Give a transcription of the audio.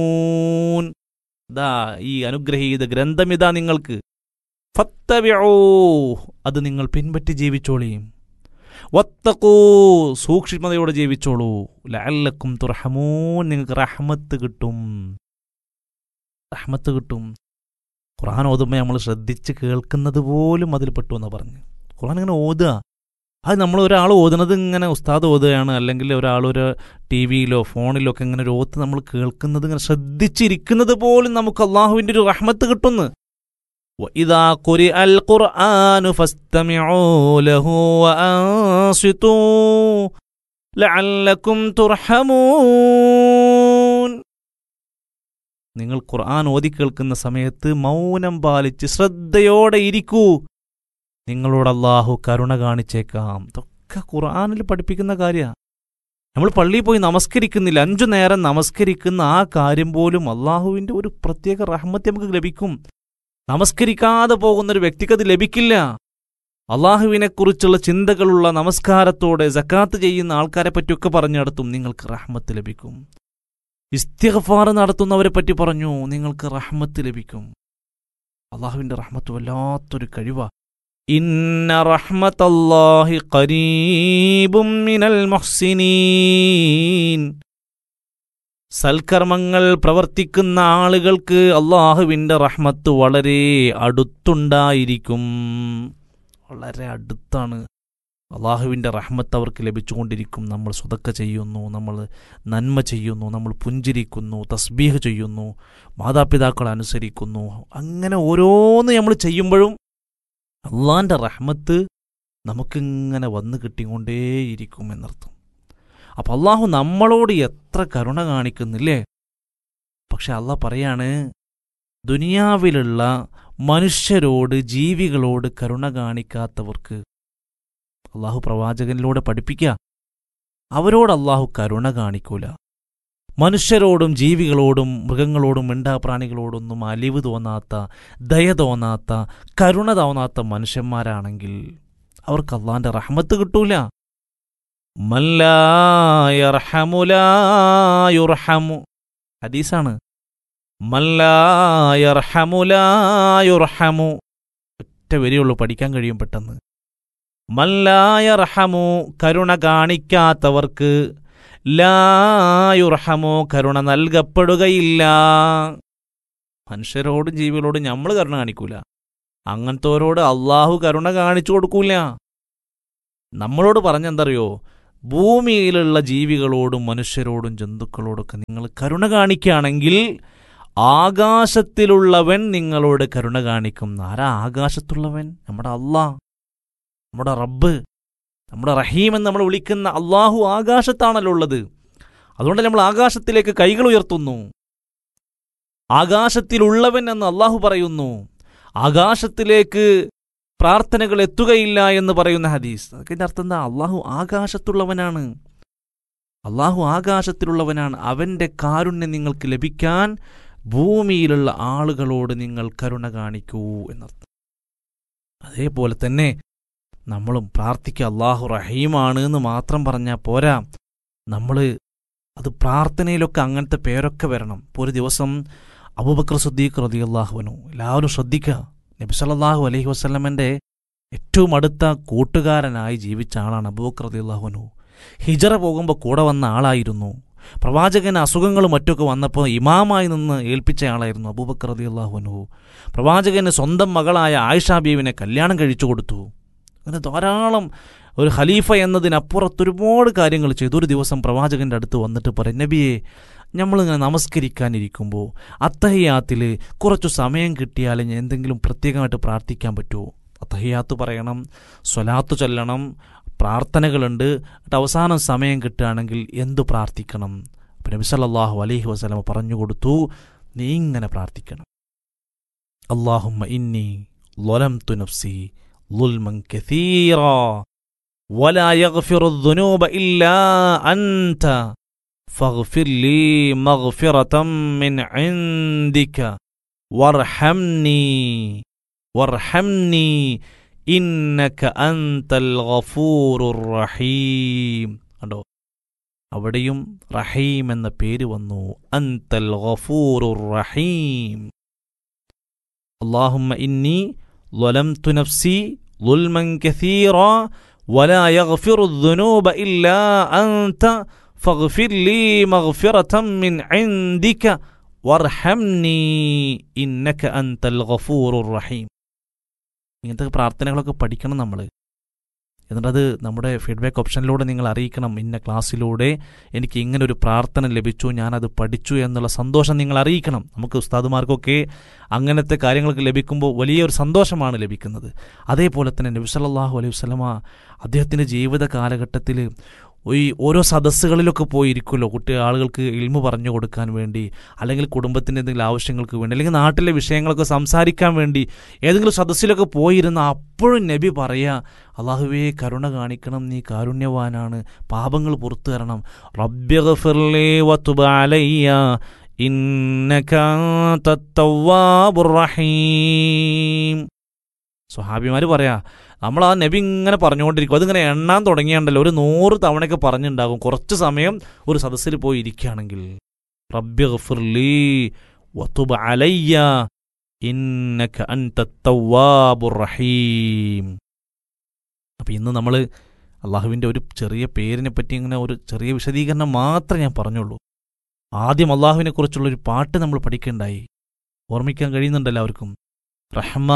തുർഹമൂൻ ദാ ഈ അനുഗ്രഹീത ഗ്രന്ഥമിതാ നിങ്ങൾക്ക് ഫത്തബിഊ അത് നിങ്ങൾ പിൻപറ്റി ജീവിച്ചോളിയും വത്തക്കൂ സൂക്ഷ്മതയോടെ ജീവിച്ചോളൂ ലഅല്ലക്കും തുർഹമൂൻ നിങ്ങൾക്ക് റഹ്മത്ത് കിട്ടും റഹ്മത്ത് കിട്ടും ഖുർആൻ ഓതുമ്പോൾ നമ്മൾ ശ്രദ്ധിച്ച് കേൾക്കുന്നത് പോലും അതിൽ പെട്ടു എന്നാ പറഞ്ഞു ഖുർആൻ ഇങ്ങനെ ഓതുക അത് നമ്മൾ ഒരാൾ ഓതുന്നത് ഇങ്ങനെ ഉസ്താദ് ഓതുകയാണ് അല്ലെങ്കിൽ ഒരാൾ ഒരു ടി വിയിലോ ഫോണിലോ ഒക്കെ ഇങ്ങനെ ഒരു ഓത്ത് നമ്മൾ കേൾക്കുന്നത് ഇങ്ങനെ ശ്രദ്ധിച്ചിരിക്കുന്നത് പോലും നമുക്ക് അള്ളാഹുവിൻ്റെ ഒരു റഹ്മത്ത് കിട്ടുന്നു وإذا قرئ القرآن فاستمعوا له وأنصتوا لعلكم ترحمون നിങ്ങൾ ഖുർആൻ ഓതി കേൾക്കുന്ന സമയത്ത് മൗനം പാലിച്ച് ശ്രദ്ധയോടെ ഇരിക്കൂ നിങ്ങളോട് അള്ളാഹു കരുണ കാണിച്ചേക്കാം ഇതൊക്കെ ഖുർആനിൽ പഠിപ്പിക്കുന്ന കാര്യമാണ് നമ്മൾ പള്ളിയിൽ പോയി നമസ്കരിക്കുന്നില്ല അഞ്ചു നേരം നമസ്കരിക്കുന്ന ആ കാര്യം പോലും അള്ളാഹുവിൻ്റെ ഒരു പ്രത്യേക റഹ്മത്ത് നമുക്ക് ലഭിക്കും നമസ്കരിക്കാതെ പോകുന്ന ഒരു വ്യക്തിക്ക് അത് ലഭിക്കില്ല അള്ളാഹുവിനെക്കുറിച്ചുള്ള ചിന്തകളുള്ള നമസ്കാരത്തോടെ ജക്കാത്ത് ചെയ്യുന്ന ആൾക്കാരെ പറ്റിയൊക്കെ പറഞ്ഞു നടത്തും നിങ്ങൾക്ക് റഹ്മത്ത് ലഭിക്കും ഇസ്തിഗ്ഫാർ നടത്തുന്നവരെ പറ്റി പറഞ്ഞു നിങ്ങൾക്ക് റഹ്മത്ത് ലഭിക്കും അള്ളാഹുവിന്റെ റഹ്മത്ത് വല്ലാത്തൊരു കഴിവാ ഇന്ന റഹ്മത്തല്ലാഹി ഖരീബും മിനൽ മുഹ്സിനീൻ സൽക്കർമ്മങ്ങൾ പ്രവർത്തിക്കുന്ന ആളുകൾക്ക് അള്ളാഹുവിൻ്റെ റഹ്മത്ത് വളരെ അടുത്തുണ്ടായിരിക്കും വളരെ അടുത്താണ് അള്ളാഹുവിൻ്റെ റഹ്മത്ത് അവർക്ക് ലഭിച്ചുകൊണ്ടിരിക്കും നമ്മൾ സ്വതക്ക ചെയ്യുന്നു നമ്മൾ നന്മ ചെയ്യുന്നു നമ്മൾ പുഞ്ചിരിക്കുന്നു തസ്ബീഹ് ചെയ്യുന്നു മാതാപിതാക്കൾ അനുസരിക്കുന്നു അങ്ങനെ ഓരോന്ന് നമ്മൾ ചെയ്യുമ്പോഴും അള്ളാഹിൻ്റെ റഹ്മത്ത് നമുക്കിങ്ങനെ വന്നു കിട്ടിക്കൊണ്ടേയിരിക്കും എന്നർത്ഥം അപ്പം അള്ളാഹു നമ്മളോട് എത്ര കരുണ കാണിക്കുന്നില്ലേ പക്ഷെ അള്ളാഹ് പറയാണ് ദുനിയാവിലുള്ള മനുഷ്യരോട് ജീവികളോട് കരുണ കാണിക്കാത്തവർക്ക് അള്ളാഹു പ്രവാചകനിലൂടെ പഠിപ്പിക്കുക അവരോട് അള്ളാഹു കരുണ കാണിക്കൂല മനുഷ്യരോടും ജീവികളോടും മൃഗങ്ങളോടും മിണ്ടാപ്രാണികളോടൊന്നും അലിവ് തോന്നാത്ത ദയ തോന്നാത്ത കരുണ തോന്നാത്ത മനുഷ്യന്മാരാണെങ്കിൽ അവർക്ക് അള്ളാഹിന്റെ റഹ്മത്ത് കിട്ടൂല മല്ലായർഹമുലായുർഹമു ഹദീസാണ് മല്ലായർഹമുലായുർഹമു ഒറ്റ വരിയുള്ളൂ പഠിക്കാൻ കഴിയും പെട്ടെന്ന് മല്ലായർഹമു കരുണ കാണിക്കാത്തവർക്ക് ലായുർഹമു കരുണ നൽകപ്പെടുകയില്ല മനുഷ്യരോടും ജീവികളോടും നമ്മൾ കരുണ കാണിക്കൂല അങ്ങനത്തോരോട് അള്ളാഹു കരുണ കാണിച്ചു കൊടുക്കൂല നമ്മളോട് പറഞ്ഞെന്തറിയോ ഭൂമിയിലുള്ള ജീവികളോടും മനുഷ്യരോടും ജന്തുക്കളോടൊക്കെ നിങ്ങൾ കരുണ കാണിക്കുകയാണെങ്കിൽ ആകാശത്തിലുള്ളവൻ നിങ്ങളോട് കരുണ കാണിക്കും ആരാ ആകാശത്തുള്ളവൻ നമ്മുടെ അള്ളാ നമ്മുടെ റബ്ബ് നമ്മുടെ റഹീം എന്ന് നമ്മൾ വിളിക്കുന്ന അള്ളാഹു ആകാശത്താണല്ലോ ഉള്ളത് അതുകൊണ്ട് നമ്മൾ ആകാശത്തിലേക്ക് കൈകൾ ഉയർത്തുന്നു ആകാശത്തിലുള്ളവൻ എന്ന് അള്ളാഹു പറയുന്നു ആകാശത്തിലേക്ക് പ്രാർത്ഥനകൾ എത്തുകയില്ല എന്ന് പറയുന്ന ഹദീസ് അതൊക്കെ അർത്ഥം എന്താ അള്ളാഹു ആകാശത്തുള്ളവനാണ് അള്ളാഹു ആകാശത്തിലുള്ളവനാണ് അവന്റെ കാരുണ്യം നിങ്ങൾക്ക് ലഭിക്കാൻ ഭൂമിയിലുള്ള ആളുകളോട് നിങ്ങൾ കരുണ കാണിക്കൂ എന്നർത്ഥം അതേപോലെ തന്നെ നമ്മളും പ്രാർത്ഥിക്കുക അള്ളാഹു റഹീമാണ് എന്ന് മാത്രം പറഞ്ഞാൽ പോരാ നമ്മൾ അത് പ്രാർത്ഥനയിലൊക്കെ അങ്ങനത്തെ പേരൊക്കെ വരണം ഇപ്പോൾ ഒരു ദിവസം അബൂബക്കർ സുദ്ദീഖ് റതി അള്ളാഹുവനു എല്ലാവരും ശ്രദ്ധിക്കുക നബി സല്ലല്ലാഹു അലൈഹി വസ്ലമൻ്റെ ഏറ്റവും അടുത്ത കൂട്ടുകാരനായി ജീവിച്ച ആളാണ് അബൂബക്കർ റതി അള്ളാഹുവനു ഹിജറ പോകുമ്പോൾ കൂടെ വന്ന ആളായിരുന്നു പ്രവാചകന് അസുഖങ്ങളും മറ്റൊക്കെ വന്നപ്പോൾ ഇമാമായി നിന്ന് ഏൽപ്പിച്ച ആളായിരുന്നു അബൂബക്കർ റതി അള്ളാഹുവനു പ്രവാചകന് സ്വന്തം മകളായ ആയിഷ ബീവിനെ കല്യാണം കഴിച്ചു കൊടുത്തു അങ്ങനെ ധാരാളം ഒരു ഖലീഫ എന്നതിനപ്പുറത്ത് ഒരുപാട് കാര്യങ്ങൾ ചെയ്തു ഒരു ദിവസം പ്രവാചകന്റെ അടുത്ത് വന്നിട്ട് പറയും നബിയെ നമ്മളിങ്ങനെ നമസ്കരിക്കാനിരിക്കുമ്പോൾ അത്തഹിയാത്തിൽ കുറച്ചു സമയം കിട്ടിയാൽ ഞാൻ എന്തെങ്കിലും പ്രത്യേകമായിട്ട് പ്രാർത്ഥിക്കാൻ പറ്റുമോ അത്തഹിയാത്ത് പറയണം സ്വലാത്ത് ചൊല്ലണം പ്രാർത്ഥനകളുണ്ട് എന്നിട്ട് അവസാനം സമയം കിട്ടുകയാണെങ്കിൽ എന്തു പ്രാർത്ഥിക്കണം അപ്പം നബി സല്ലല്ലാഹു അലൈഹി വസല്ലമ പറഞ്ഞു കൊടുത്തു നീ ഇങ്ങനെ പ്രാർത്ഥിക്കണം അള്ളാഹുമ്മ ഇന്നി ലൊലംതു നഫ്സി ظلما كثيرا ولا يغفر الذنوب إلا أنت فاغفر لي مغفرة من عندك وارحمني وارحمني إنك أنت الغفور الرحيم കണ്ടോ അവിടെയും റഹീം എന്ന പേര് വന്നു അന്തൽ ഗഫൂറുർ റഹീം അള്ളാഹുമ്മ ഇന്നി ظلمت نفسي ظلما كثيرا ولا يغفر الذنوب إلا أنت فاغفر لي مغفرة من عندك وارحمني إنك أنت الغفور الرحيم ഇങ്ങനത്തെ പ്രാർത്ഥനകളൊക്കെ പഠിക്കണം നമ്മൾ എന്നിട്ടത് നമ്മുടെ ഫീഡ്ബാക്ക് ഓപ്ഷനിലൂടെ നിങ്ങൾ അറിയിക്കണം ഇന്ന ക്ലാസ്സിലൂടെ എനിക്ക് ഇങ്ങനെ ഒരു പ്രാർത്ഥന ലഭിച്ചു ഞാനത് പഠിച്ചു എന്നുള്ള സന്തോഷം നിങ്ങൾ അറിയിക്കണം നമുക്ക് ഉസ്താദുമാർക്കൊക്കെ അങ്ങനത്തെ കാര്യങ്ങൾക്ക് ലഭിക്കുമ്പോൾ വലിയൊരു സന്തോഷമാണ് ലഭിക്കുന്നത് അതേപോലെ തന്നെ നബി സല്ലല്ലാഹു അലൈഹി വസല്ലമ അദ്ദേഹത്തിൻ്റെ ജീവിത കാലഘട്ടത്തിൽ ഈ ഓരോ സദസ്സുകളിലൊക്കെ പോയിരിക്കുമല്ലോ കുട്ടി ആളുകൾക്ക് ഇൽമു പറഞ്ഞു കൊടുക്കാൻ വേണ്ടി അല്ലെങ്കിൽ കുടുംബത്തിൻ്റെ എന്തെങ്കിലും ആവശ്യങ്ങൾക്ക് വേണ്ടി അല്ലെങ്കിൽ നാട്ടിലെ വിഷയങ്ങളൊക്കെ സംസാരിക്കാൻ വേണ്ടി ഏതെങ്കിലും സദസ്സിലൊക്കെ പോയിരുന്ന അപ്പോഴും നബി പറയുക അള്ളാഹുവേ കരുണ കാണിക്കണം നീ കാരുണ്യവാനാണ് പാപങ്ങൾ പുറത്തു തരണം റബ്യഗഫിർലി വതുബ് അലയ്യ ഇന്നക അന്തത്തവ്വാബുർ റഹീം സ്വഹാബിമാർ പറയാ നമ്മൾ ആ നബി ഇങ്ങനെ പറഞ്ഞുകൊണ്ടിരിക്കും അതിങ്ങനെ എണ്ണാൻ തുടങ്ങിയാണ്ടല്ലോ ഒരു നൂറ് തവണയൊക്കെ പറഞ്ഞിട്ടുണ്ടാകും കുറച്ച് സമയം ഒരു സദസ്സിൽ പോയി ഇരിക്കുകയാണെങ്കിൽ റബ്ബി ഗഫിർലി വതുബ് അലയ്യ ഇന്നക അന്തത്തവ്വാബുർ റഹീം അപ്പം ഇന്ന് നമ്മൾ അള്ളാഹുവിൻ്റെ ഒരു ചെറിയ പേരിനെ പറ്റി ഇങ്ങനെ ഒരു ചെറിയ വിശദീകരണം മാത്രമേ ഞാൻ പറഞ്ഞുള്ളൂ ആദ്യം അള്ളാഹുവിനെ കുറിച്ചുള്ള ഒരു പാട്ട് നമ്മൾ പഠിക്കേണ്ടായി ഓർമ്മിക്കാൻ കഴിയുന്നുണ്ടല്ലോ അവർക്കും റഹ്മാൻ